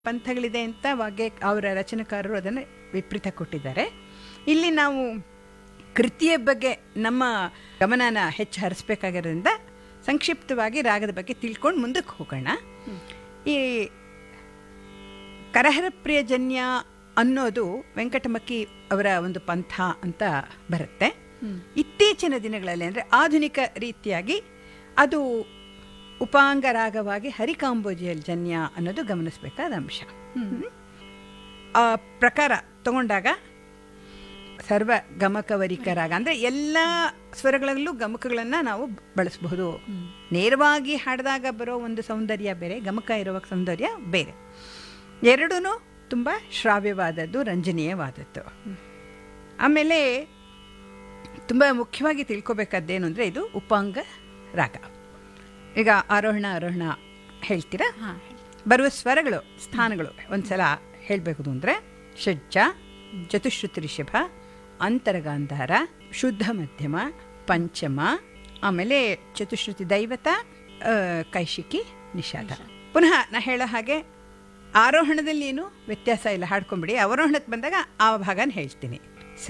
ಪಂಥಗಳಿದೆ ಅಂತ ವಾಗ್ಯ ಅವರ ರಚನೆಕಾರರು ಅದನ್ನು ವಿಪರೀತ ಕೊಟ್ಟಿದ್ದಾರೆ ಇಲ್ಲಿ ನಾವು ಕೃತಿಯ ಬಗ್ಗೆ ನಮ್ಮ ಗಮನನ ಹೆಚ್ಚು ಹರಿಸ್ಬೇಕಾಗಿರೋದ್ರಿಂದ ಸಂಕ್ಷಿಪ್ತವಾಗಿ ರಾಗದ ಬಗ್ಗೆ ತಿಳ್ಕೊಂಡು ಮುಂದಕ್ಕೆ ಹೋಗೋಣ ಈ ಕರಹರಪ್ರಿಯಜನ್ಯ ಅನ್ನೋದು ವೆಂಕಟಮಕ್ಕಿ ಅವರ ಒಂದು ಪಂಥ ಅಂತ ಬರುತ್ತೆ ಇತ್ತೀಚಿನ ದಿನಗಳಲ್ಲಿ ಅಂದರೆ ಆಧುನಿಕ ರೀತಿಯಾಗಿ ಅದು ಉಪಾಂಗ ರಾಗವಾಗಿ ಹರಿಕಾಂಬೋಜಿಯಲ್ ಜನ್ಯ ಅನ್ನೋದು ಗಮನಿಸಬೇಕಾದ ಅಂಶ ಆ ಪ್ರಕಾರ ತಗೊಂಡಾಗ ಸರ್ವ ಗಮಕವರಿಕ ರಾಗ ಅಂದರೆ ಎಲ್ಲ ಸ್ವರಗಳಲ್ಲೂ ಗಮಕಗಳನ್ನು ನಾವು ಬಳಸಬಹುದು ನೇರವಾಗಿ ಹಾಡಿದಾಗ ಬರೋ ಒಂದು ಸೌಂದರ್ಯ ಬೇರೆ ಗಮಕ ಇರುವ ಸೌಂದರ್ಯ ಬೇರೆ ಎರಡೂ ತುಂಬ ಶ್ರಾವ್ಯವಾದದ್ದು ರಂಜನೀಯವಾದದ್ದು ಆಮೇಲೆ ತುಂಬ ಮುಖ್ಯವಾಗಿ ತಿಳ್ಕೊಬೇಕಾದ್ದೇನು ಅಂದರೆ ಇದು ಉಪಾಂಗ ರಾಗ ಈಗ ಆರೋಹಣ ಆರೋಹಣ ಹೇಳ್ತೀರಾ ಬರುವ ಸ್ವರಗಳು ಸ್ಥಾನಗಳು ಒಂದ್ಸಲ ಹೇಳಬೇಕು ಅಂದರೆ ಷಡ್ಜ ಚತುಶ್ರುತಿ ರಿಷಭ ಅಂತರಗಾಂಧಾರ ಶುದ್ಧ ಮಧ್ಯಮ ಪಂಚಮ ಆಮೇಲೆ ಚತುಶ್ರುತಿ ದೈವತ ಆ, ಕೈಶಿಕಿ ನಿಷಾದ ಪುನಃ ನಾ ಹೇಳೋ ಹಾಗೆ ಆರೋಹಣದಲ್ಲಿ ಏನು ವ್ಯತ್ಯಾಸ ಇಲ್ಲ ಹಾಡ್ಕೊಂಬಿಡಿ ಅವರೋಹಣಕ್ಕೆ ಬಂದಾಗ ಆ ಭಾಗನ ಹೇಳ್ತೀನಿ